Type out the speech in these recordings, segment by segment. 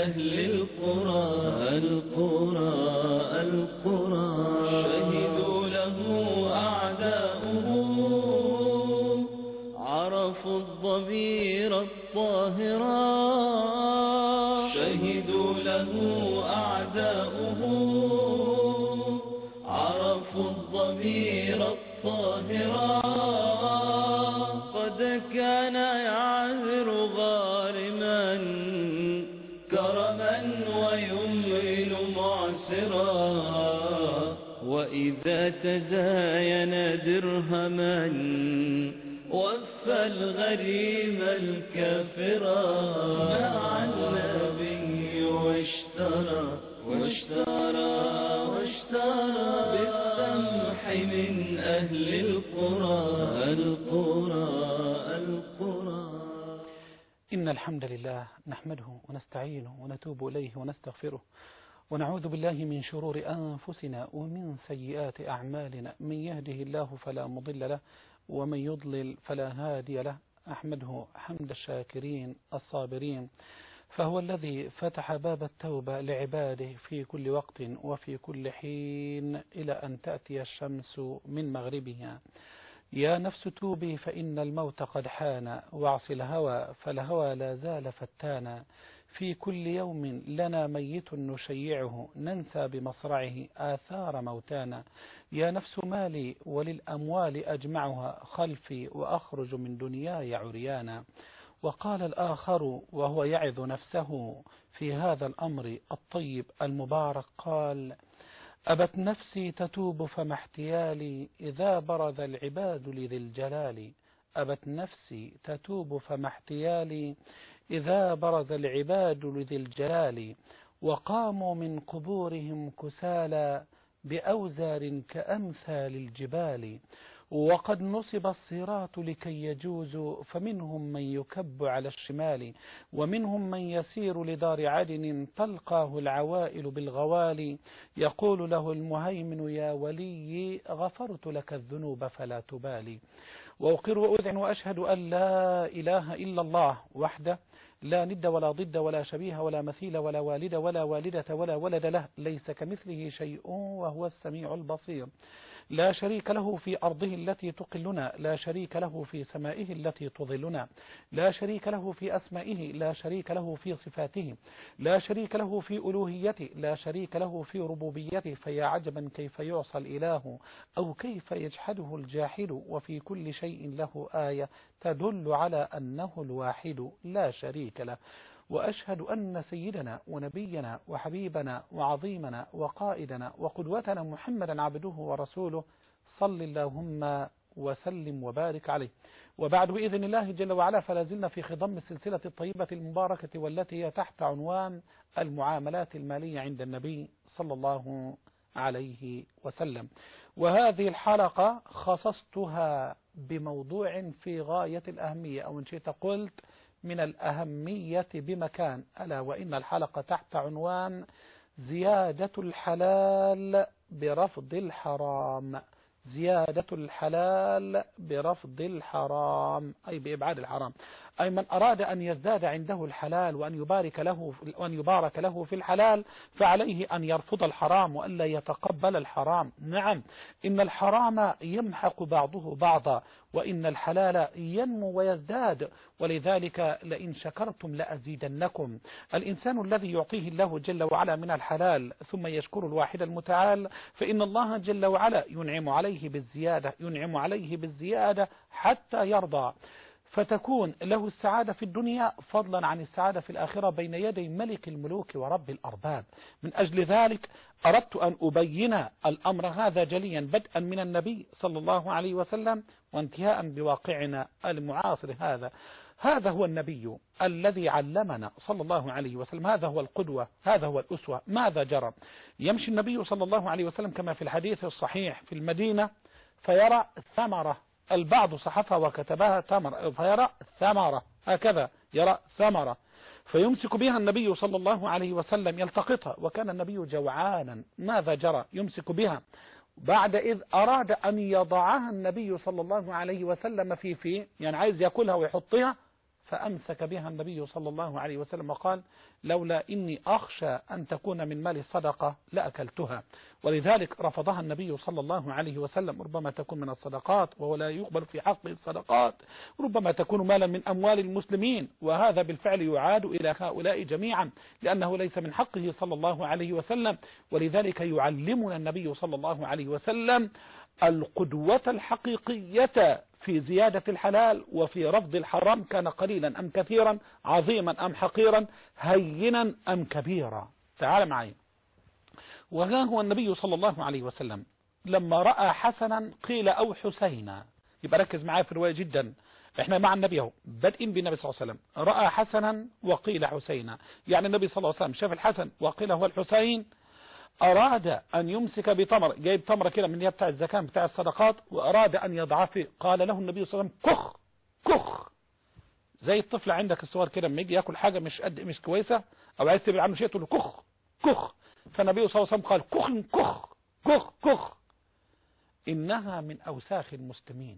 أهل القرى القرى القرى شهدوا له أعداؤه عرفوا الضمير الطاهرا شهدوا له أعداؤه عرفوا الضمير الطاهرا قد كان يعذر غارما كرما ويمهل معسرا وإذا تداين درهما وفى الغريم الكافرا مع النبي واشترى واشترى واشترى بالسمح من أهل القرى القرى القرى إن الحمد لله نحمده ونستعينه ونتوب إليه ونستغفره ونعوذ بالله من شرور أنفسنا ومن سيئات أعمالنا من يهده الله فلا مضل له ومن يضلل فلا هادي له أحمده حمد الشاكرين الصابرين فهو الذي فتح باب التوبة لعباده في كل وقت وفي كل حين إلى أن تأتي الشمس من مغربها يا نفس توبي فإن الموت قد حان واعص الهوى فالهوى لا زال فتانا في كل يوم لنا ميت نشيعه ننسى بمصرعه آثار موتانا يا نفس مالي وللأموال أجمعها خلفي وأخرج من دنياي عريانا وقال الآخر وهو يعظ نفسه في هذا الأمر الطيب المبارك قال أبت نفسي تتوب فما احتيالي إذا برز العباد لذي الجلال أبت نفسي تتوب فما احتيالي إذا برز العباد لذي الجلال وقاموا من قبورهم كسالى بأوزار كأمثال الجبال وقد نصب الصراط لكي يجوزوا فمنهم من يكب على الشمال ومنهم من يسير لدار عدن تلقاه العوائل بالغوال يقول له المهيمن يا ولي غفرت لك الذنوب فلا تبالي وأقر وأذعن وأشهد أن لا إله إلا الله وحده لا ند ولا ضد ولا شبيه ولا مثيل ولا والد ولا والدة ولا ولد له ليس كمثله شيء وهو السميع البصير لا شريك له في أرضه التي تقلنا لا شريك له في سمائه التي تظلنا لا شريك له في أسمائه لا شريك له في صفاته لا شريك له في ألوهيته لا شريك له في ربوبيته فيا عجبا كيف يعصى الإله أو كيف يجحده الجاحد وفي كل شيء له آية تدل على أنه الواحد لا شريك له وأشهد أن سيدنا ونبينا وحبيبنا وعظيمنا وقائدنا وقدوتنا محمدا عبده ورسوله صل اللهم وسلم وبارك عليه وبعد بإذن الله جل وعلا فلا زلنا في خضم السلسلة الطيبة المباركة والتي هي تحت عنوان المعاملات المالية عند النبي صلى الله عليه وسلم وهذه الحلقة خصصتها بموضوع في غاية الأهمية أو إن شئت قلت من الأهمية بمكان ألا وإن الحلقة تحت عنوان زيادة الحلال برفض الحرام زيادة الحلال برفض الحرام أي بإبعاد الحرام أي من أراد أن يزداد عنده الحلال وأن يبارك له وأن يبارك له في الحلال فعليه أن يرفض الحرام وألا يتقبل الحرام نعم إن الحرام يمحق بعضه بعضا وإن الحلال ينمو ويزداد ولذلك لئن شكرتم لأزيدنكم الإنسان الذي يعطيه الله جل وعلا من الحلال ثم يشكر الواحد المتعال فإن الله جل وعلا ينعم عليه بالزيادة ينعم عليه بالزيادة حتى يرضى فتكون له السعادة في الدنيا فضلا عن السعادة في الآخرة بين يدي ملك الملوك ورب الأرباب من أجل ذلك أردت أن أبين الأمر هذا جليا بدءا من النبي صلى الله عليه وسلم وانتهاء بواقعنا المعاصر هذا هذا هو النبي الذي علمنا صلى الله عليه وسلم هذا هو القدوة هذا هو الأسوة ماذا جرى يمشي النبي صلى الله عليه وسلم كما في الحديث الصحيح في المدينة فيرى ثمرة البعض صحفها وكتبها تمر فيرى ثمرة هكذا يرى ثمرة فيمسك بها النبي صلى الله عليه وسلم يلتقطها وكان النبي جوعانا ماذا جرى يمسك بها بعد إذ أراد أن يضعها النبي صلى الله عليه وسلم في فيه يعني عايز يأكلها ويحطها فأمسك بها النبي صلى الله عليه وسلم وقال لولا إني أخشى أن تكون من مال صدقة لأكلتها ولذلك رفضها النبي صلى الله عليه وسلم ربما تكون من الصدقات وهو لا يقبل في حقه الصدقات ربما تكون مالا من أموال المسلمين وهذا بالفعل يعاد إلى هؤلاء جميعا لأنه ليس من حقه صلى الله عليه وسلم ولذلك يعلمنا النبي صلى الله عليه وسلم القدوة الحقيقية في زيادة الحلال وفي رفض الحرام كان قليلا أم كثيرا عظيما أم حقيرا هينا أم كبيرا تعال معي وها هو النبي صلى الله عليه وسلم لما رأى حسنا قيل أو حسينا يبقى ركز معايا في الرواية جدا احنا مع النبي اهو بادئين بالنبي صلى الله عليه وسلم رأى حسنا وقيل حسينا يعني النبي صلى الله عليه وسلم شاف الحسن وقيل هو الحسين أراد أن يمسك بتمر جايب تمرة كده من بتاع الزكاة بتاع الصدقات وأراد أن يضع فيه قال له النبي صلى الله عليه وسلم كخ كخ زي الطفل عندك الصور كده لما يجي ياكل حاجة مش قد مش كويسة أو عايز تبعد عنه شيء تقول له كخ كخ فالنبي صلى الله عليه وسلم قال كخ كخ كخ كخ إنها من أوساخ المسلمين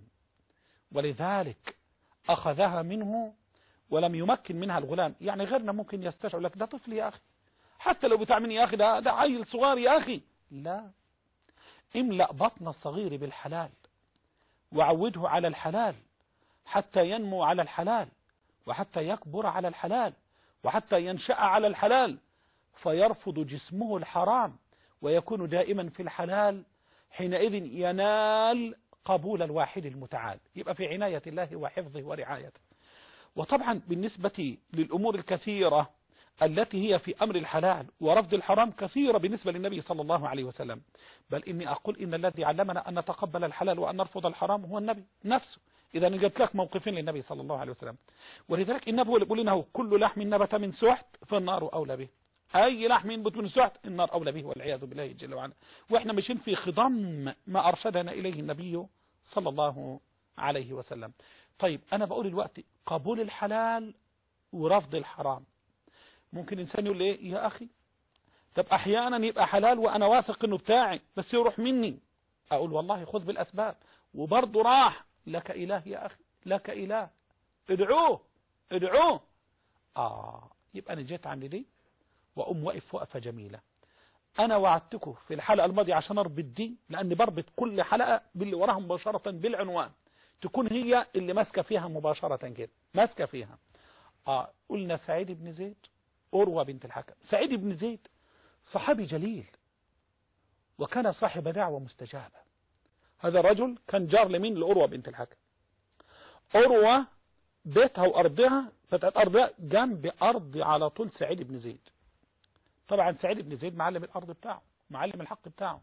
ولذلك أخذها منه ولم يمكن منها الغلام يعني غيرنا ممكن يستشعر لك ده طفل يا أخي حتى لو بتاع مني يا أخي ده, ده عيل صغار يا أخي لا املأ بطن الصغير بالحلال وعوده على الحلال حتى ينمو على الحلال وحتى يكبر على الحلال وحتى ينشأ على الحلال فيرفض جسمه الحرام ويكون دائما في الحلال حينئذ ينال قبول الواحد المتعال يبقى في عناية الله وحفظه ورعايته وطبعا بالنسبة للأمور الكثيرة التي هي في أمر الحلال ورفض الحرام كثيرة بالنسبة للنبي صلى الله عليه وسلم بل إني أقول إن الذي علمنا أن نتقبل الحلال وأن نرفض الحرام هو النبي نفسه إذا نجد لك موقفين للنبي صلى الله عليه وسلم ولذلك النبي هو اللي يقول لنا كل لحم نبت من سحت فالنار أولى به أي لحم ينبت من سحت النار أولى به والعياذ بالله جل وعلا وإحنا ماشيين في خضم ما أرشدنا إليه النبي صلى الله عليه وسلم طيب أنا بقول الوقت قبول الحلال ورفض الحرام ممكن إنسان يقول إيه يا أخي طب أحيانا يبقى حلال وأنا واثق إنه بتاعي بس يروح مني أقول والله خذ بالأسباب وبرضه راح لك إله يا أخي لك إله ادعوه ادعوه آه يبقى أنا جيت عند دي وأم وقف وقفة جميلة أنا وعدتكم في الحلقة الماضية عشان أربط دي لأني بربط كل حلقة باللي وراها مباشرة بالعنوان تكون هي اللي ماسكة فيها مباشرة كده ماسكة فيها آه قلنا سعيد بن زيد أروى بنت الحكم سعيد بن زيد صحابي جليل وكان صاحب دعوة مستجابة هذا الرجل كان جار لمين لأروى بنت الحكم أروى بيتها وأرضها فتاة أرضها جنب أرض على طول سعيد بن زيد طبعا سعيد بن زيد معلم الأرض بتاعه معلم الحق بتاعه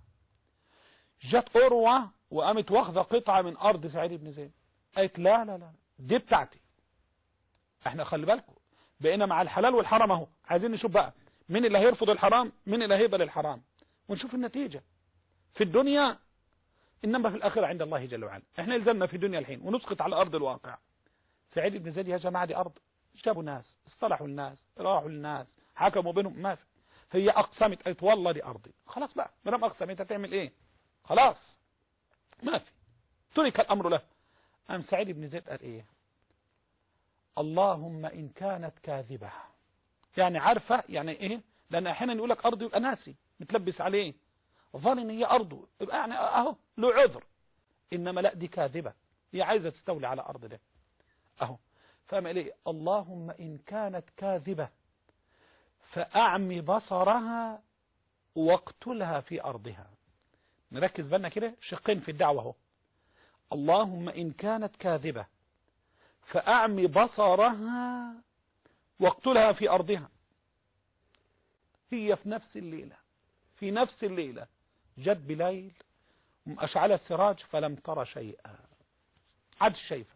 جت أروى وقامت واخذة قطعة من أرض سعيد بن زيد قالت لا لا لا دي بتاعتي احنا خلي بالكم بقينا مع الحلال والحرام اهو عايزين نشوف بقى مين اللي هيرفض الحرام مين اللي هيقبل الحرام ونشوف النتيجة في الدنيا إنما في الآخرة عند الله جل وعلا احنا الزمنا في الدنيا الحين ونسقط على أرض الواقع سعيد بن زيد يا جماعة دي أرض جابوا ناس اصطلحوا الناس راحوا الناس حكموا بينهم ما في هي أقسمت قالت والله دي أرضي خلاص بقى ما دام أقسمت هتعمل إيه خلاص ما في ترك الأمر له أم سعيد بن زيد قال إيه اللهم إن كانت كاذبة يعني عارفة يعني إيه لأن أحيانا يقول لك أرضي يبقى ناسي متلبس عليه ظن إن هي أرضه يبقى يعني أهو له عذر إنما لا دي كاذبة هي عايزة تستولي على أرض ده أهو فأما إليه اللهم إن كانت كاذبة فأعمي بصرها واقتلها في أرضها نركز بالنا كده شقين في الدعوة اهو اللهم إن كانت كاذبة فأعمي بصرها واقتلها في أرضها هي في نفس الليلة في نفس الليلة جد بليل أشعل السراج فلم ترى شيئا عاد شايفة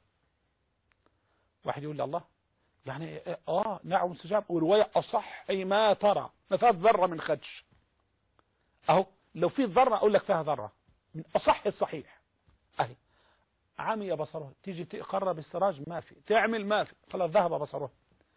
واحد يقول لي الله يعني اه نعم استجاب ورواية أصح أي ما ترى ما فيها ذرة من خدش أهو لو في ذرة أقول لك فيها ذرة من أصح الصحيح أهي عمي بصره تيجي تقرب السراج ما في تعمل ما في خلاص ذهب بصره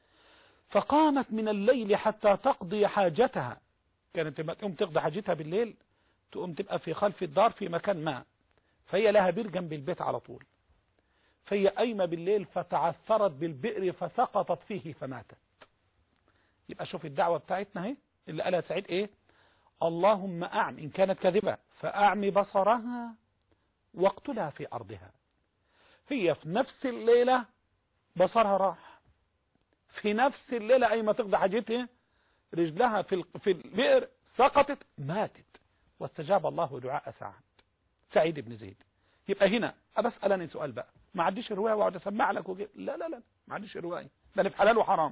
فقامت من الليل حتى تقضي حاجتها كانت لما تقوم تقضي حاجتها بالليل تقوم تبقى في خلف الدار في مكان ما فهي لها بير جنب البيت على طول فهي قايمة بالليل فتعثرت بالبئر فسقطت فيه فماتت يبقى شوف الدعوة بتاعتنا اهي اللي قالها سعيد ايه اللهم اعم ان كانت كاذبة فاعمي بصرها واقتلها في ارضها هي في نفس الليلة بصرها راح في نفس الليلة اي ما تقضي حاجتها رجلها في في البئر سقطت ماتت واستجاب الله دعاء سعد سعيد بن زيد يبقى هنا أبسأل أنا سؤال بقى ما عنديش رواية وأقعد أسمع لك وجي. لا لا لا ما عنديش رواية ده في حلال وحرام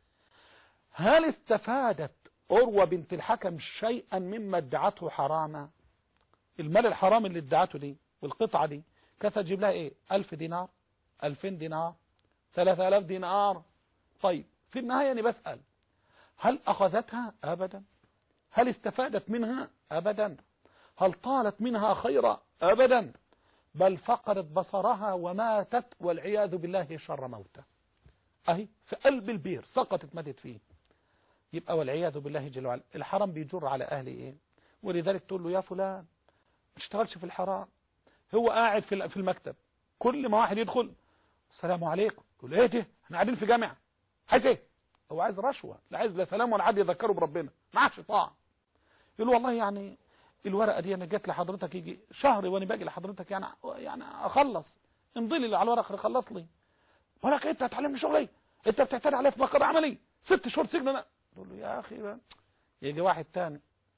هل استفادت أروى بنت الحكم شيئا مما ادعته حراما المال الحرام اللي ادعته دي والقطعة دي كانت تجيب لها ايه ألف دينار ألفين دينار ثلاثة ألاف دينار طيب في النهاية أنا بسأل هل أخذتها أبدا هل استفادت منها أبدا هل طالت منها خيرا أبدا بل فقدت بصرها وماتت والعياذ بالله شر موته أهي في قلب البير سقطت ماتت فيه يبقى والعياذ بالله جل وعلا الحرام بيجر على أهل إيه ولذلك تقول له يا فلان ما تشتغلش في الحرام هو قاعد في المكتب كل ما واحد يدخل السلام عليكم يقول ايه ده احنا قاعدين في جامعة عايز ايه هو عايز رشوة لا عايز لا سلام ولا حد يذكره بربنا ما عادش طاعة يقول والله يعني الورقة دي انا جت لحضرتك يجي شهر وانا باجي لحضرتك يعني يعني اخلص امضي لي على الورقة خلص لي ولك انت هتعلمني شغل ايه انت بتعتدي عليا في مقر عملي ست شهور سجن انا تقول له يا اخي بقى. يجي واحد تاني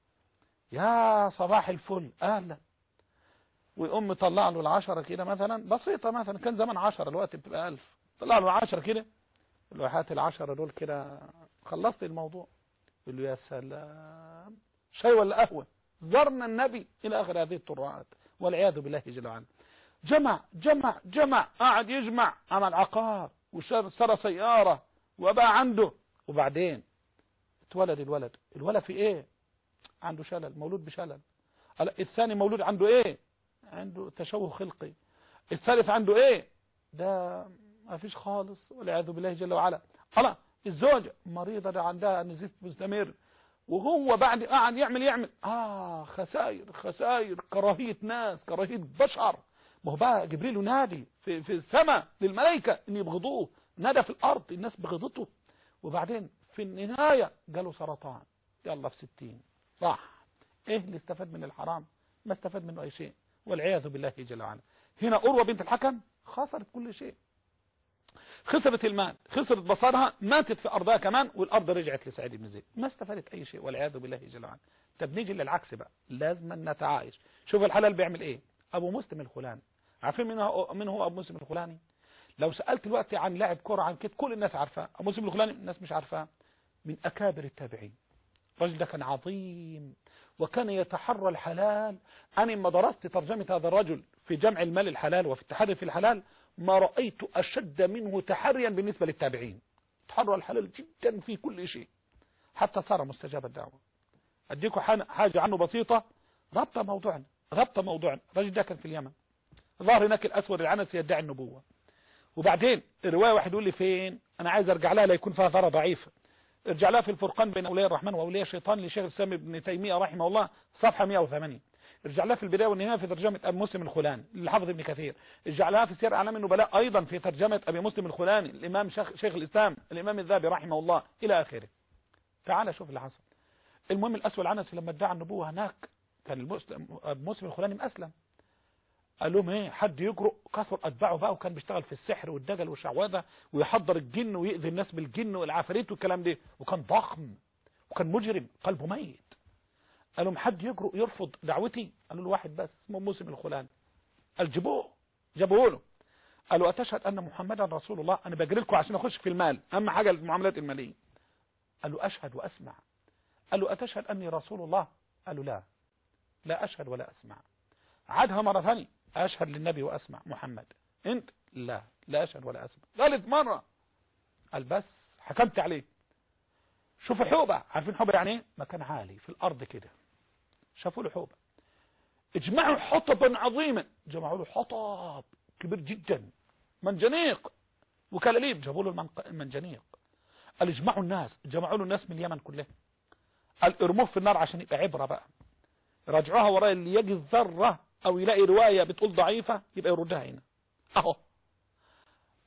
يا صباح الفل اهلا ويقوم مطلع له العشرة كده مثلا بسيطة مثلا كان زمان عشرة الوقت بتبقى ألف طلع له العشرة كده يقول له هات العشرة دول كده خلصت الموضوع يقول له يا سلام شاي ولا قهوة زرنا النبي إلى آخر هذه الطرقات والعياذ بالله جل وعلا جمع جمع جمع قاعد يجمع عمل عقار واشترى سيارة وبقى عنده وبعدين اتولد الولد الولد في ايه عنده شلل مولود بشلل الثاني مولود عنده ايه عنده تشوه خلقي الثالث عنده ايه ده ما فيش خالص والعياذ بالله جل وعلا الله الزوجة مريضة ده عندها نزيف مستمر وهو بعد قاعد يعمل يعمل اه خسائر خسائر كراهية ناس كراهية بشر ما هو بقى جبريل نادي في, في السماء للملائكة ان يبغضوه نادى في الارض الناس بغضته وبعدين في النهاية جاله سرطان يلا في ستين راح ايه اللي استفاد من الحرام ما استفاد منه اي شيء والعياذ بالله جل وعلا هنا أروى بنت الحكم خسرت كل شيء خسرت المال خسرت بصرها ماتت في أرضها كمان والأرض رجعت لسعيد بن زيد ما استفادت أي شيء والعياذ بالله جل وعلا طب نيجي للعكس بقى لازم نتعايش شوف الحلال بيعمل ايه أبو مسلم الخلاني عارفين من هو, من هو أبو مسلم الخلاني لو سألت الوقت عن لاعب كرة عن كده كل الناس عارفاه أبو مسلم الخلاني الناس مش عارفاه من أكابر التابعين الرجل ده كان عظيم وكان يتحرى الحلال أنا لما درست ترجمة هذا الرجل في جمع المال الحلال وفي التحري في الحلال ما رأيت أشد منه تحريا بالنسبة للتابعين تحرى الحلال جدا في كل شيء حتى صار مستجاب الدعوة أديكم حاجة عنه بسيطة ربط موضوعنا ربط موضوعنا الرجل ده كان في اليمن ظهر هناك الأسود العنسي يدعي النبوة وبعدين الرواية واحد يقول لي فين أنا عايز أرجع لها لا يكون فيها ثرى ضعيفة ارجع لها في الفرقان بين أولياء الرحمن وأولياء الشيطان لشيخ الإسلام ابن تيمية رحمه الله صفحة 180 ارجع لها في البداية والنهاية في ترجمة أبي مسلم الخلاني للحافظ ابن كثير ارجع لها في سير أعلام النبلاء أيضا في ترجمة أبي مسلم الخلاني الإمام شيخ, شيخ الإسلام الإمام الذهبي رحمه الله إلى آخره تعال شوف اللي حصل المهم الأسود العنسي لما ادعى النبوة هناك كان المسلم أبي مسلم الخلاني مأسلم قال لهم ايه حد يجرؤ كثر اتباعه بقى وكان بيشتغل في السحر والدجل والشعوذه ويحضر الجن ويؤذي الناس بالجن والعفاريت والكلام ده وكان ضخم وكان مجرم قلبه ميت قال لهم حد يجرؤ يرفض دعوتي قالوا له واحد بس اسمه مسلم الخلاني قال جيبوه جابوه له قالوا اتشهد ان محمدا رسول الله انا بجري لكم عشان اخش في المال اهم حاجه المعاملات الماليه قالوا اشهد واسمع قالوا اتشهد اني رسول الله قالوا لا لا اشهد ولا اسمع عادها مرة ثانية أشهد للنبي وأسمع محمد أنت لا لا أشهد ولا أسمع ثالث مرة قال بس حكمت عليه شوفوا حوبة عارفين حوبة يعني ايه مكان عالي في الأرض كده شافوا له حوبة اجمعوا حطبا عظيما جمعوا له حطب كبير جدا منجنيق وكلاليب جابوا له المنجنيق قال اجمعوا الناس جمعوا له الناس من اليمن كلها قال ارموه في النار عشان يبقى عبرة بقى راجعوها ورايا اللي يجي ذرة او يلاقي رواية بتقول ضعيفة يبقى يردها هنا اهو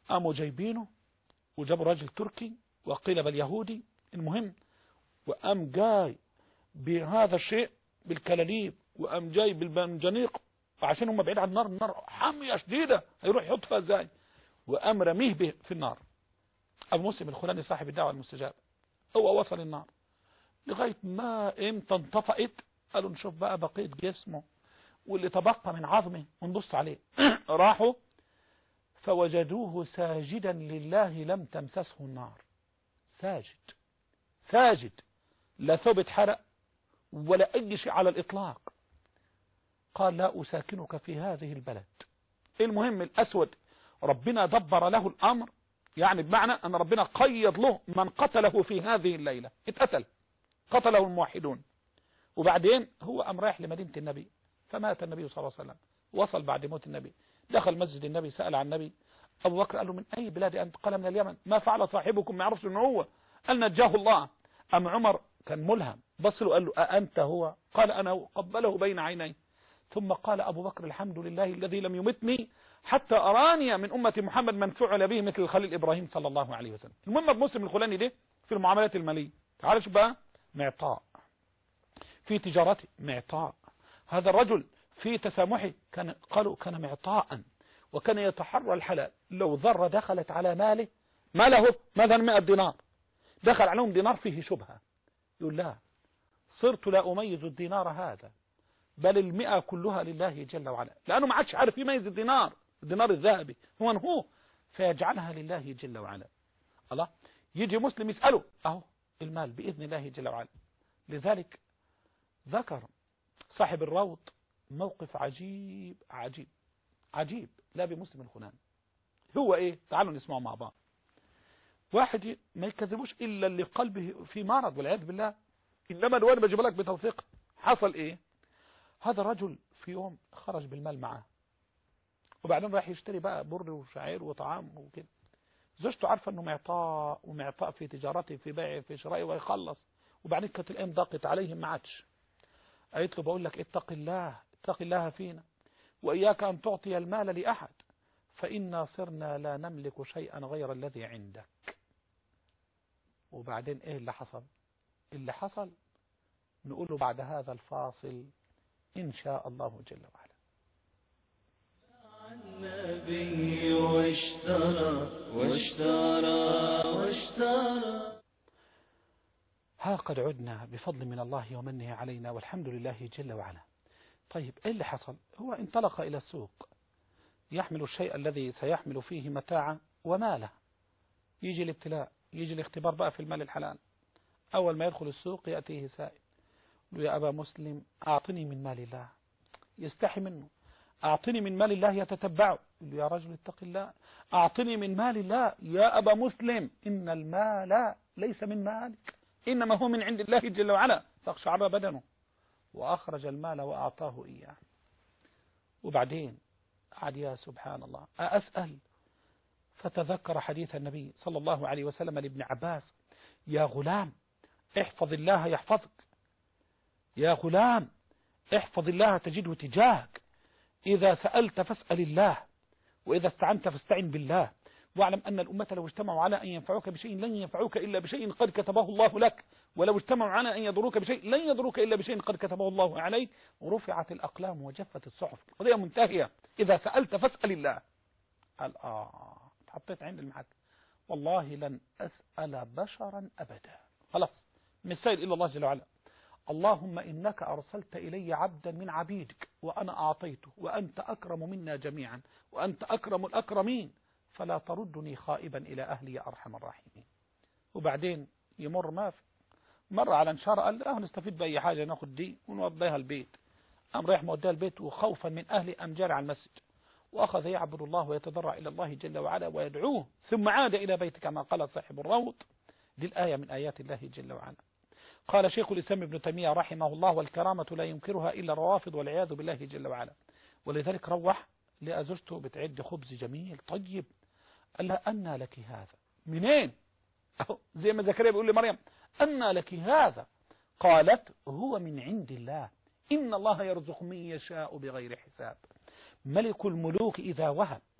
قاموا جايبينه وجابوا راجل تركي وقيل بل يهودي المهم وقام جاي بهذا الشيء بالكلاليب وقام جاي بالمنجنيق وعشان هم بعيد عن النار النار حامية شديدة هيروح يحط فيها ازاي وقام رميه به في النار ابو مسلم الخلاني صاحب الدعوة المستجابة هو وصل النار لغاية ما امتى انطفأت قالوا نشوف بقى بقية جسمه واللي تبقى من عظمه ونبص عليه راحوا فوجدوه ساجدا لله لم تمسسه النار ساجد ساجد لا ثوب اتحرق ولا أي شيء على الإطلاق قال لا أساكنك في هذه البلد المهم الأسود ربنا دبر له الأمر يعني بمعنى أن ربنا قيض له من قتله في هذه الليلة اتقتل قتله الموحدون وبعدين هو أم رايح لمدينة النبي فمات النبي صلى الله عليه وسلم وصل بعد موت النبي دخل مسجد النبي سأل عن النبي أبو بكر قال له من أي بلاد أنت قال من اليمن ما فعل صاحبكم ما يعرفش أنه هو قال نجاه الله أم عمر كان ملهم بص له قال له أأنت هو قال أنا قبله بين عيني ثم قال أبو بكر الحمد لله الذي لم يمتني حتى أراني من أمة محمد من فعل به مثل الخليل إبراهيم صلى الله عليه وسلم المهم ابو مسلم الخلاني ده في المعاملات المالية تعال شوف بقى معطاء في تجارته معطاء هذا الرجل في تسامحه كان قالوا كان معطاء وكان يتحرى الحلال لو ذرة دخلت على ماله ما له مثلا 100 دينار دخل عليهم دينار فيه شبهة يقول لا صرت لا أميز الدينار هذا بل المئة كلها لله جل وعلا لأنه ما عادش عارف يميز الدينار الدينار الذهبي هو هو فيجعلها لله جل وعلا الله يجي مسلم يسأله أهو المال بإذن الله جل وعلا لذلك ذكر صاحب الروض موقف عجيب عجيب عجيب لا بمسلم الخنان هو ايه تعالوا نسمعه مع بعض واحد ما يكذبوش الا اللي قلبه في مرض والعياذ بالله انما الوان بجيب لك بتوثيق حصل ايه هذا الرجل في يوم خرج بالمال معاه وبعدين راح يشتري بقى بر وشعير وطعام وكده زوجته عارفه انه معطاء ومعطاء في تجارته في بيعه في شرائه ويخلص وبعدين كانت الايام ضاقت عليهم ما عادش قالت له بقول لك اتق الله اتق الله فينا وإياك أن تعطي المال لأحد فإنا صرنا لا نملك شيئا غير الذي عندك وبعدين إيه اللي حصل اللي حصل نقوله بعد هذا الفاصل إن شاء الله جل وعلا النبي واشترى واشترى واشترى ها قد عدنا بفضل من الله ومنه علينا والحمد لله جل وعلا طيب ايه اللي حصل هو انطلق الى السوق يحمل الشيء الذي سيحمل فيه متاعه وماله يجي الابتلاء يجي الاختبار بقى في المال الحلال اول ما يدخل السوق يأتيه سائل يقول يا ابا مسلم اعطني من مال الله يستحي منه اعطني من مال الله يتتبعه يقول يا رجل اتق الله اعطني من مال الله يا ابا مسلم ان المال ليس من مالك انما هو من عند الله جل وعلا فاقشعر بدنه وأخرج المال وأعطاه إياه وبعدين قعد يا سبحان الله أسأل فتذكر حديث النبي صلى الله عليه وسلم لابن عباس يا غلام احفظ الله يحفظك يا غلام احفظ الله تجده تجاهك إذا سألت فاسأل الله وإذا استعنت فاستعن بالله واعلم أن الأمة لو اجتمعوا على أن ينفعوك بشيء لن ينفعوك إلا بشيء قد كتبه الله لك ولو اجتمعوا على أن يضروك بشيء لن يضروك إلا بشيء قد كتبه الله عليك ورفعت الأقلام وجفت الصحف القضية منتهية إذا سألت فاسأل الله قال آه تحطيت عند المحك والله لن أسأل بشرا أبدا خلاص من السائل إلا الله جل وعلا اللهم إنك أرسلت إلي عبدا من عبيدك وأنا أعطيته وأنت أكرم منا جميعا وأنت أكرم الأكرمين فلا تردني خائبا إلى أهلي يا أرحم الراحمين وبعدين يمر ما في مر على انشار قال اه نستفيد بأي حاجة ناخد دي ونوضيها البيت قام رايح موديها البيت وخوفا من أهلي أم جاري على المسجد وأخذ يعبد الله ويتضرع إلى الله جل وعلا ويدعوه ثم عاد إلى بيته كما قال صاحب الروض دي الآية من آيات الله جل وعلا قال شيخ الإسلام ابن تيمية رحمه الله والكرامة لا ينكرها إلا الروافض والعياذ بالله جل وعلا ولذلك روح لأزوجته بتعد خبز جميل طيب قال لها أنى لك هذا منين أهو زي ما زكريا بيقول لمريم أنى لك هذا قالت هو من عند الله إن الله يرزق من يشاء بغير حساب ملك الملوك إذا وهب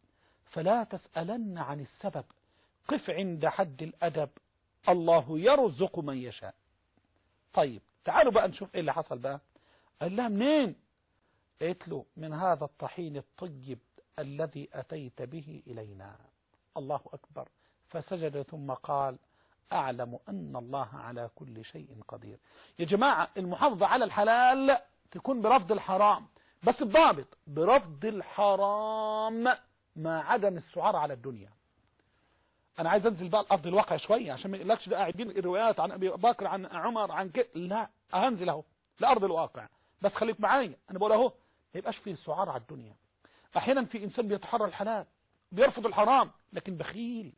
فلا تسألن عن السبب قف عند حد الأدب الله يرزق من يشاء طيب تعالوا بقى نشوف ايه اللي حصل بقى قال لها منين قالت له من هذا الطحين الطيب الذي أتيت به إلينا الله أكبر فسجد ثم قال أعلم أن الله على كل شيء قدير يا جماعة المحافظة على الحلال تكون برفض الحرام بس الضابط برفض الحرام مع عدم السعار على الدنيا انا عايز انزل بقى الارض الواقع شويه عشان ما يقولكش ده قاعدين الروايات عن ابي بكر عن عمر عن كده لا هنزل اهو لارض الواقع بس خليك معايا انا بقول اهو ما يبقاش فيه سعار على الدنيا احيانا في انسان بيتحرى الحلال بيرفض الحرام لكن بخيل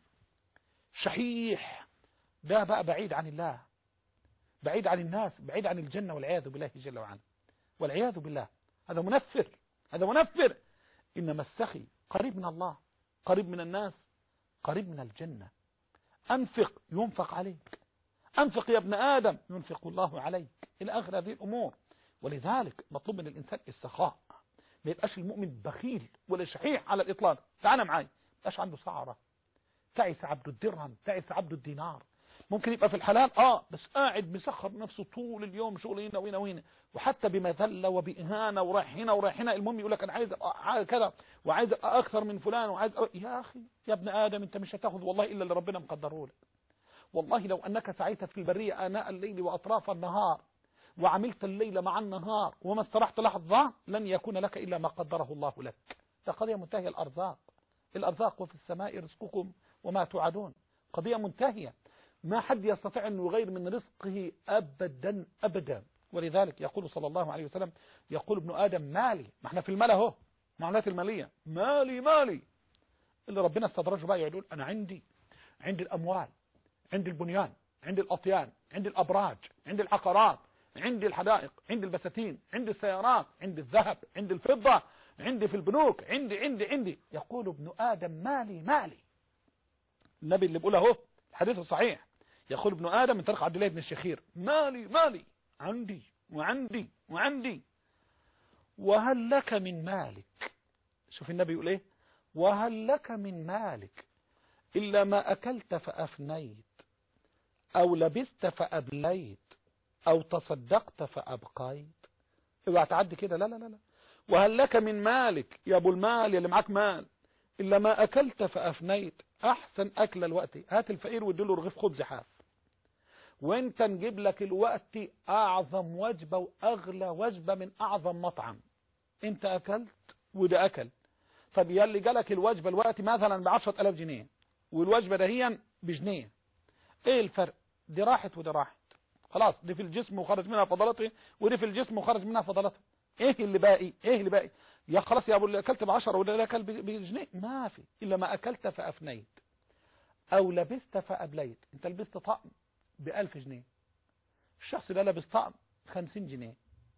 شحيح ده بقى بعيد عن الله بعيد عن الناس بعيد عن الجنة والعياذ بالله جل وعلا والعياذ بالله هذا منفر هذا منفر إنما السخي قريب من الله قريب من الناس قريب من الجنة أنفق ينفق عليك أنفق يا ابن آدم ينفق الله عليك إلى آخر هذه الأمور ولذلك مطلوب من الإنسان السخاء ما يبقاش المؤمن بخيل ولا شحيح على الإطلاق تعال معايا ما يبقاش عنده سعرة تعس عبد الدرهم تعس عبد الدينار ممكن يبقى في الحلال اه بس قاعد مسخر نفسه طول اليوم شغل هنا وهنا وهنا وحتى بمذله وبإهانة ورايح هنا ورايح هنا المهم يقول لك انا عايز أبقى كذا وعايز أبقى اكثر من فلان وعايز أبقى يا اخي يا ابن ادم انت مش هتاخذ والله الا اللي ربنا مقدره لك والله لو انك سعيت في البريه اناء الليل واطراف النهار وعملت الليل مع النهار وما استرحت لحظه لن يكون لك الا ما قدره الله لك ده قضيه منتهيه الارزاق الارزاق وفي السماء رزقكم وما توعدون قضيه منتهيه ما حد يستطيع أن يغير من رزقه أبدا أبدا ولذلك يقول صلى الله عليه وسلم يقول ابن آدم مالي ما احنا في المال اهو معنات المالية مالي مالي اللي ربنا استدرجه بقى يقول أنا عندي عندي الأموال عندي البنيان عندي الأطيان عندي الأبراج عندي العقارات عندي الحدائق عندي البساتين عندي السيارات عندي الذهب عندي الفضة عندي في البنوك عندي عندي عندي يقول ابن آدم مالي مالي النبي اللي بيقول اهو الحديث الصحيح يقول ابن آدم من طريق عبد الله بن الشخير مالي مالي عندي وعندي وعندي وهل لك من مالك شوف النبي يقول ايه وهل لك من مالك إلا ما أكلت فأفنيت أو لبست فأبليت أو تصدقت فأبقيت اوعى تعدي كده لا لا لا لا وهل لك من مالك يا أبو المال اللي معاك مال إلا ما أكلت فأفنيت أحسن أكل الوقت هات الفقير واديله رغيف خبز حاف وانت نجيب لك الوقت أعظم وجبة وأغلى وجبة من أعظم مطعم انت أكلت وده أكل طب يلي جالك الوجبة الوقت مثلا بعشرة ألاف جنيه والوجبة دهيا بجنيه ايه الفرق دي راحت ودي راحت خلاص دي في الجسم وخرج منها فضلته ودي في الجسم وخرج منها فضلته ايه اللي باقي ايه اللي باقي يا خلاص يا ابو اللي اكلت بعشرة وده اللي اكل بجنيه ما في الا ما اكلت فافنيت او لبست فابليت انت لبست طقم بألف جنيه الشخص ده لابس طقم خمسين جنيه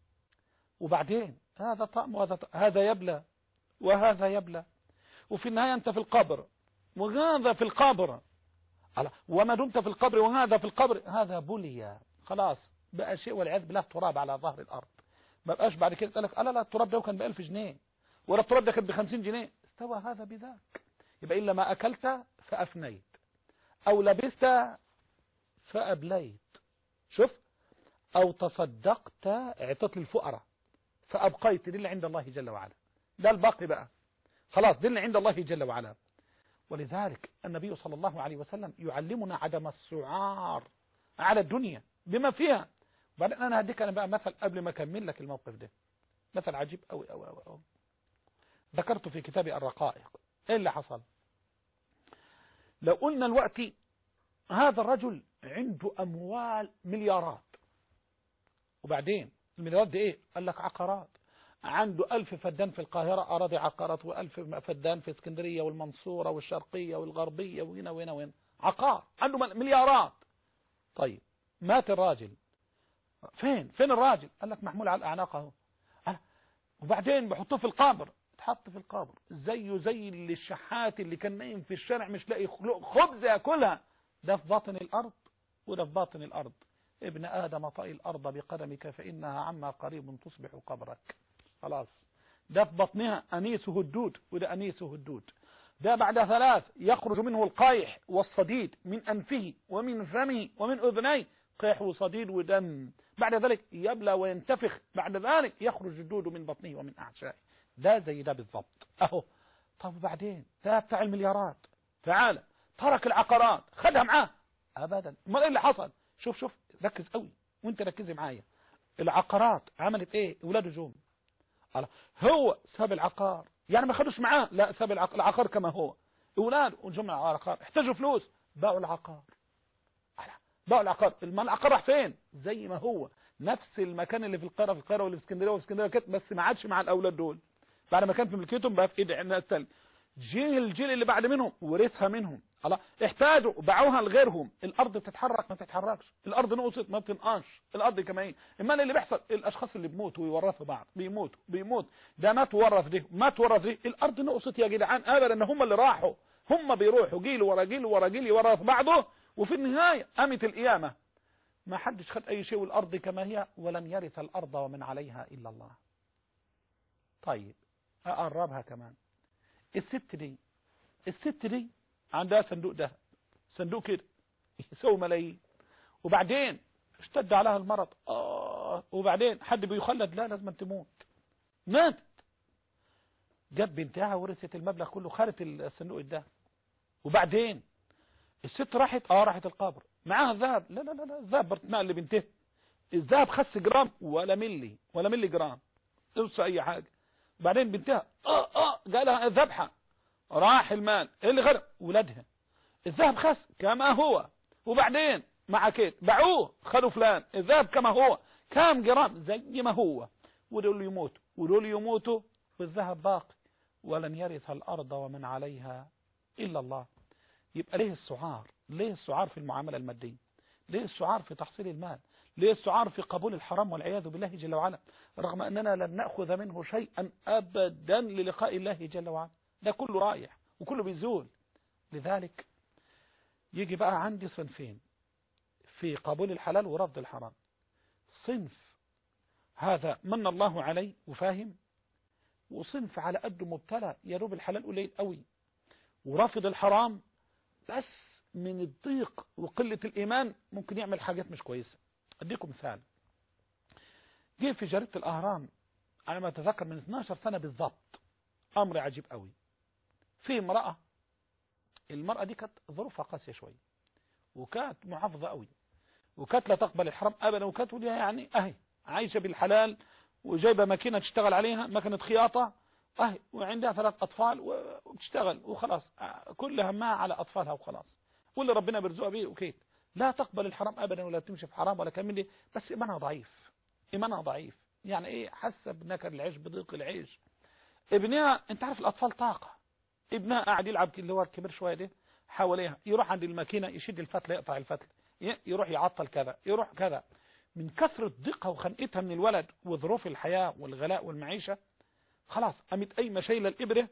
وبعدين هذا طقم وهذا طقم. هذا يبلى وهذا يبلى وفي النهاية أنت في القبر وهذا في القبر وما دمت في القبر وهذا في القبر هذا بلي خلاص بقى شيء والعياذ بالله تراب على ظهر الأرض ما بقاش بعد كده قال لك لا لا التراب ده كان بألف جنيه ولا التراب ده كان بخمسين جنيه استوى هذا بذاك يبقى إلا ما أكلت فأفنيت أو لبست فأبليت شوف أو تصدقت اعطيت للفقراء فأبقيت دي اللي عند الله جل وعلا ده الباقي بقى خلاص دي اللي عند الله جل وعلا ولذلك النبي صلى الله عليه وسلم يعلمنا عدم السعار على الدنيا بما فيها وبعدين أنا هديك أنا بقى مثل قبل ما أكمل لك الموقف ده مثل عجيب أوي أوي أوي, أوي. ذكرته في كتابي الرقائق إيه اللي حصل لو قلنا الوقت هذا الرجل عنده أموال مليارات وبعدين المليارات دي إيه قال لك عقارات عنده ألف فدان في القاهرة أراضي عقارات وألف فدان في اسكندرية والمنصورة والشرقية والغربية وهنا وهنا وهنا عقار عنده مليارات طيب مات الراجل فين فين الراجل قال لك محمول على الأعناق اهو وبعدين بحطوه في القبر اتحط في القبر زيه زي اللي الشحات اللي كان نايم في الشارع مش لاقي خبز ياكلها ده في باطن الأرض وده في باطن الأرض ابن آدم طئ الأرض بقدمك فإنها عما قريب تصبح قبرك خلاص ده في بطنها أنيسه الدود وده أنيسه الدود ده بعد ثلاث يخرج منه القيح والصديد من أنفه ومن فمه ومن أذنيه قيح وصديد ودم بعد ذلك يبلى وينتفخ بعد ذلك يخرج الدود من بطنه ومن أعشائه ده زي ده بالضبط أهو طب بعدين ده بتاع المليارات تعال ترك العقارات خدها معاه أبدا ما ايه اللي حصل شوف شوف ركز قوي وانت ركزي معايا العقارات عملت ايه اولاده جم هو ساب العقار يعني ما خدوش معاه لا ساب العقار كما هو اولاده وجم على العقار احتاجوا فلوس باعوا العقار باعوا العقار العقار راح فين زي ما هو نفس المكان اللي في القاهره في القاهره واللي في اسكندريه وفي اسكندريه كده بس ما عادش مع الاولاد دول بعد ما كان في ملكيتهم بقى في ايد الناس الثانيه جيل الجيل اللي بعد منهم ورثها منهم الله احتاجوا باعوها لغيرهم الارض تتحرك ما تتحركش الارض نقصت ما بتنقصش الارض كما هي اما اللي بيحصل الاشخاص اللي بيموتوا ويورثوا بعض بيموتوا بيموت ده ما تورث ده ما تورث ده الارض نقصت يا جدعان ابدا ان هم اللي راحوا هم بيروحوا جيل ورا جيل ورا جيل يورث بعضه وفي النهايه قامت القيامه ما حدش خد اي شيء والارض كما هي ولن يرث الارض ومن عليها الا الله طيب اقربها كمان الست دي الست دي عندها صندوق ده صندوق كده يسوي ملايين وبعدين اشتد عليها المرض آه وبعدين حد بيخلد لا لازم تموت ماتت جت بنتها ورثت المبلغ كله خدت الصندوق ده وبعدين الست راحت اه راحت القبر معاها ذهب لا لا لا لا الذهب برتناء لبنتها الذهب خس جرام ولا ملي ولا ملي جرام توسع اي حاجه بعدين بنتها اه اه قالها ذبحه راح المال ايه اللي غرق ولادها الذهب خس كما هو وبعدين مع كده باعوه خدوا فلان الذهب كما هو كام جرام زي ما هو ودول يموتوا ودول يموتوا والذهب باقي ولن يرث الأرض ومن عليها إلا الله يبقى ليه السعار ليه السعار في المعاملة المادية ليه السعار في تحصيل المال ليه السعار في قبول الحرام والعياذ بالله جل وعلا رغم أننا لن نأخذ منه شيئا أبدا للقاء الله جل وعلا ده كله رايح وكله بيزول لذلك يجي بقى عندي صنفين في قبول الحلال ورفض الحرام صنف هذا من الله عليه وفاهم وصنف على قده مبتلى يروب الحلال قليل قوي ورافض الحرام بس من الضيق وقلة الإيمان ممكن يعمل حاجات مش كويسة أديكم مثال جه في جريدة الأهرام على ما أتذكر من 12 سنة بالضبط أمر عجيب قوي في امرأة المرأة دي كانت ظروفها قاسية شوية وكانت محافظة قوي وكانت لا تقبل الحرام أبدا وكانت وديها يعني أهي عايشة بالحلال وجايبة ماكينة تشتغل عليها ماكينة خياطة أهي وعندها ثلاث أطفال وبتشتغل وخلاص كل همها على أطفالها وخلاص واللي ربنا بيرزقها بيه وكيت لا تقبل الحرام أبدا ولا تمشي في حرام ولا كمل دي بس إيمانها ضعيف إيمانها ضعيف يعني إيه حاسة بنكر العيش بضيق العيش ابنها أنت عارف الأطفال طاقة ابنها قاعد يلعب اللي هو الكبير شوية ده حواليها يروح عند الماكينة يشد الفتلة يقطع الفتلة يروح يعطل كذا يروح كذا من كثرة ضيقها وخنقتها من الولد وظروف الحياة والغلاء والمعيشة خلاص قامت قايمه شايله الابره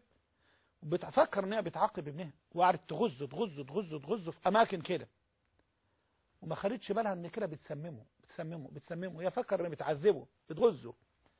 وبتفكر ان هي بتعاقب ابنها وقعدت تغز تغز تغز تغز في اماكن كده وما خدتش بالها ان كده بتسممه بتسممه بتسممه هي فكر ان بتعذبه بتغزه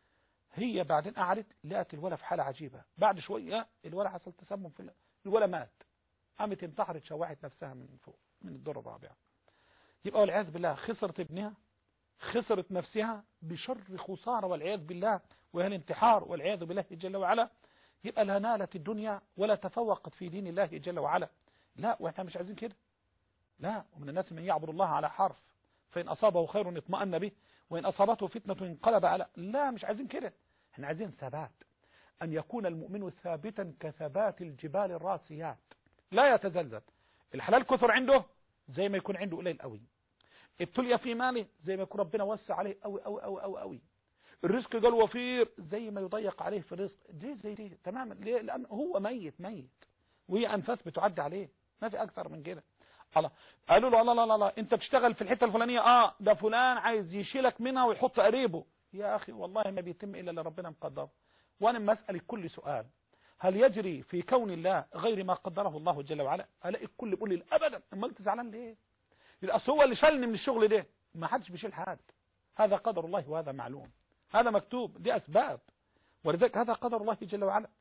هي بعدين قعدت لقت الولد في حاله عجيبه بعد شويه الولد حصل تسمم في الولد مات قامت انتحرت شوحت نفسها من فوق من الدور الرابع يبقى والعياذ بالله خسرت ابنها خسرت نفسها بشر خسارة والعياذ بالله وهي الانتحار والعياذ بالله جل وعلا يبقى لا نالت الدنيا ولا تفوقت في دين الله جل وعلا لا واحنا مش عايزين كده لا ومن الناس من يعبد الله على حرف فإن أصابه خير اطمأن به وإن أصابته فتنة انقلب على لا مش عايزين كده احنا عايزين ثبات أن يكون المؤمن ثابتا كثبات الجبال الراسيات لا يتزلزل الحلال كثر عنده زي ما يكون عنده قليل قوي ابتلي في ماله زي ما يكون ربنا وسع عليه قوي قوي قوي قوي قوي الرزق قال وفير زي ما يضيق عليه في الرزق دي زي دي تماما ليه لان هو ميت ميت وهي انفاس بتعدي عليه ما في اكثر من كده الله قالوا له لا لا لا لا انت بتشتغل في الحته الفلانيه اه ده فلان عايز يشيلك منها ويحط قريبه يا اخي والله ما بيتم الا اللي ربنا مقدره وانا ما اسالك كل سؤال هل يجري في كون الله غير ما قدره الله جل وعلا الاقي الكل بيقول لي ابدا امال انت زعلان ليه الاصل هو اللي شالني من الشغل ده ما حدش بيشيل حد هذا قدر الله وهذا معلوم هذا مكتوب دي أسباب ولذلك هذا قدر الله جل وعلا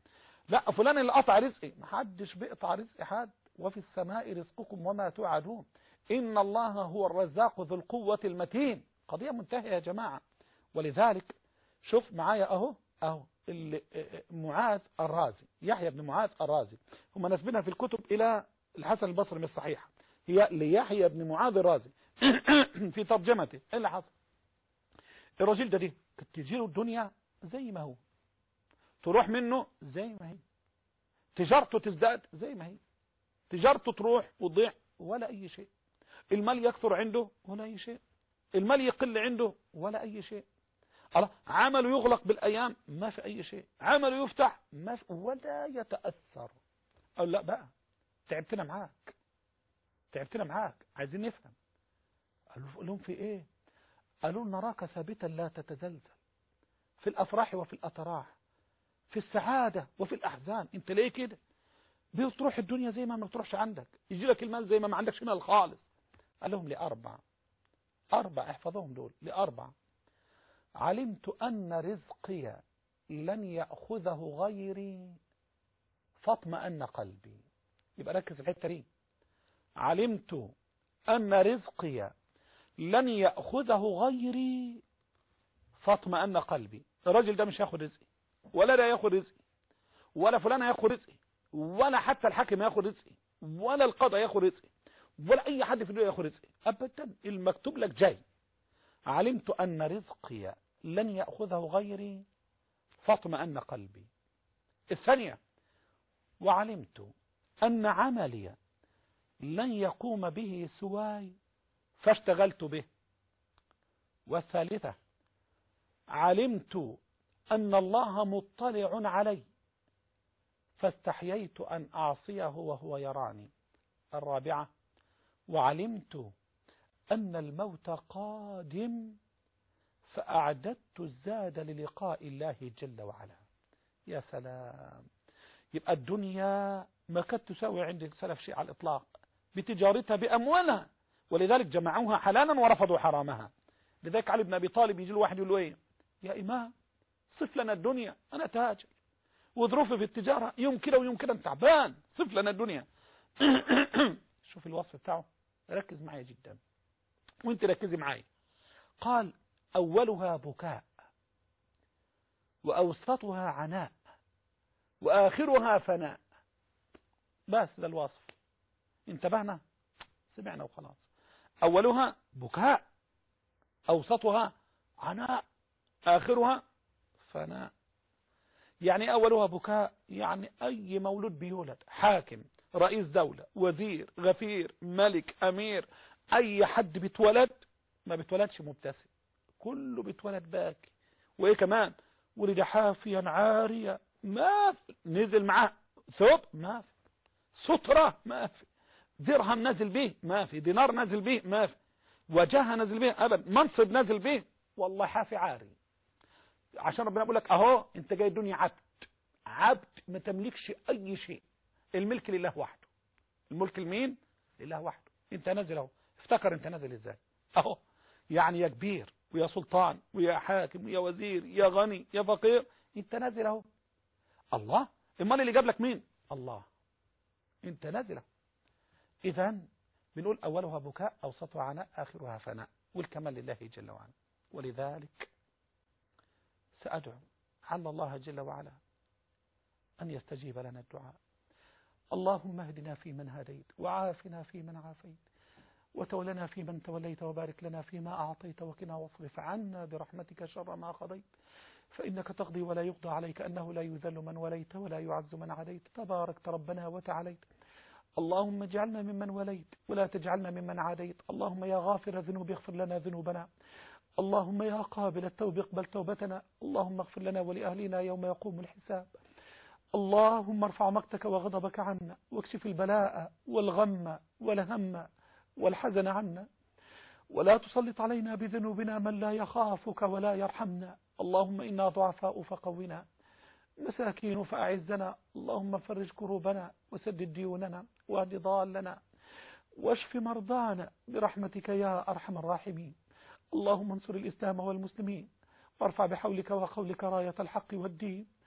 لا فلان اللي قطع رزقي محدش بيقطع رزق حد وفي السماء رزقكم وما توعدون إن الله هو الرزاق ذو القوة المتين قضية منتهية يا جماعة ولذلك شوف معايا أهو أهو معاذ الرازي يحيى بن معاذ الرازي هم نسبنا في الكتب إلى الحسن البصري من الصحيحة هي ليحيى بن معاذ الرازي في ترجمته ايه اللي حصل الراجل ده دي كانت تجيله الدنيا زي ما هو تروح منه زي ما هي تجارته تزداد زي ما هي تجارته تروح وتضيع ولا أي شيء المال يكثر عنده ولا أي شيء المال يقل عنده ولا أي شيء الله عمله يغلق بالأيام ما في أي شيء عمله يفتح ما في ولا يتأثر أو لا بقى تعبتنا معاك تعبتنا معاك عايزين نفهم قالوا لهم في ايه قالوا نراك ثابتا لا تتزلزل في الأفراح وفي الأتراح في السعادة وفي الأحزان انت ليه كده بتروح الدنيا زي ما ما بتروحش عندك يجي لك المال زي ما ما عندكش مال خالص قال لهم لأربع أربع احفظوهم دول لأربع علمت أن رزقي لن يأخذه غيري فاطمأن قلبي يبقى ركز الحتة دي علمت أن رزقي لن يأخذه غيري فاطمأن قلبي الراجل ده مش هياخد رزقي ولا ده ياخد رزقي ولا فلان هياخد رزقي ولا حتى الحاكم ياخد رزقي ولا القضاء ياخد رزقي ولا اي حد في الدنيا ياخد رزقي ابدا المكتوب لك جاي علمت ان رزقي لن ياخذه غيري فاطمأن قلبي الثانيه وعلمت ان عملي لن يقوم به سواي فاشتغلت به والثالثه علمت أن الله مطلع علي فاستحييت أن أعصيه وهو يراني الرابعة وعلمت أن الموت قادم فأعددت الزاد للقاء الله جل وعلا يا سلام يبقى الدنيا ما كانت تساوي عند السلف شيء على الإطلاق بتجارتها بأموالها ولذلك جمعوها حلالا ورفضوا حرامها لذلك علي بن أبي طالب يجي له واحد يقول له ايه يا إمام صف لنا الدنيا أنا تاجر وظروفي في التجارة يوم كده ويوم كده تعبان صف لنا الدنيا شوف الوصف بتاعه ركز معايا جدا وانت ركزي معايا قال أولها بكاء وأوسطها عناء وآخرها فناء بس ده الوصف انتبهنا سمعنا وخلاص أولها بكاء أوسطها عناء آخرها فناء يعني أولها بكاء يعني أي مولود بيولد حاكم رئيس دولة وزير غفير ملك أمير أي حد بيتولد ما بيتولدش مبتسم كله بيتولد باكي وإيه كمان ولد حافيا عاريا ما في نزل معاه ثوب ما في سترة ما في درهم نزل به ما في دينار نزل به ما في وجهه نزل به أبدا منصب نزل به والله حافي عاري عشان ربنا يقول لك اهو انت جاي الدنيا عبد عبد ما تملكش اي شيء الملك لله وحده الملك لمين لله وحده انت نازل اهو افتكر انت نازل ازاي اهو يعني يا كبير ويا سلطان ويا حاكم ويا وزير يا غني يا فقير انت نازل اهو الله امال اللي جاب لك مين الله انت نازل اهو اذا بنقول اولها بكاء اوسطها عناء اخرها فناء والكمال لله جل وعلا ولذلك سأدعو على الله جل وعلا أن يستجيب لنا الدعاء اللهم اهدنا فيمن هديت وعافنا فيمن عافيت وتولنا فيمن توليت وبارك لنا فيما أعطيت وكنا واصرف عنا برحمتك شر ما قضيت فإنك تقضي ولا يقضى عليك أنه لا يذل من وليت ولا يعز من عديت تباركت ربنا وتعاليت اللهم اجعلنا ممن وليت ولا تجعلنا ممن عاديت اللهم يا غافر الذنوب اغفر لنا ذنوبنا اللهم يا قابل التوب اقبل توبتنا اللهم اغفر لنا ولأهلنا يوم يقوم الحساب اللهم ارفع مقتك وغضبك عنا واكشف البلاء والغم والهم والحزن عنا ولا تسلط علينا بذنوبنا من لا يخافك ولا يرحمنا اللهم إنا ضعفاء فقونا مساكين فأعزنا اللهم فرج كروبنا وسدد ديوننا واهد ضالنا واشف مرضانا برحمتك يا أرحم الراحمين اللهم انصر الإسلام والمسلمين وارفع بحولك وقولك راية الحق والدين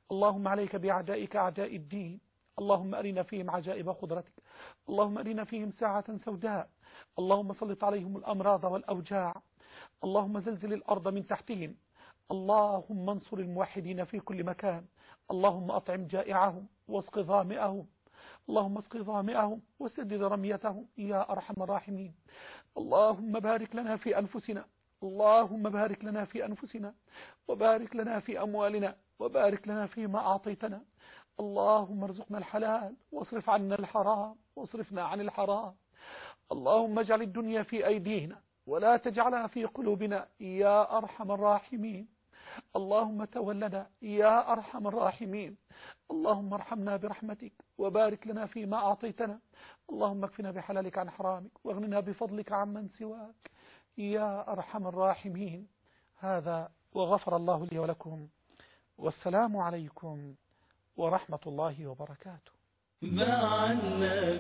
اللهم عليك بأعدائك أعداء الدين اللهم أرنا فيهم عجائب قدرتك اللهم أرنا فيهم ساعة سوداء اللهم سلط عليهم الأمراض والأوجاع اللهم زلزل الأرض من تحتهم اللهم انصر الموحدين في كل مكان اللهم أطعم جائعهم واسق ظامئهم اللهم اسق ظامئهم وسدد رميتهم يا أرحم الراحمين اللهم بارك لنا في أنفسنا اللهم بارك لنا في أنفسنا وبارك لنا في أموالنا وبارك لنا فيما أعطيتنا اللهم ارزقنا الحلال واصرف عنا الحرام واصرفنا عن الحرام اللهم اجعل الدنيا في أيدينا ولا تجعلها في قلوبنا يا أرحم الراحمين اللهم تولنا يا أرحم الراحمين اللهم ارحمنا برحمتك وبارك لنا فيما أعطيتنا اللهم اكفنا بحلالك عن حرامك واغننا بفضلك عمن سواك يا أرحم الراحمين هذا وغفر الله لي ولكم والسلام عليكم ورحمة الله وبركاته مع النبي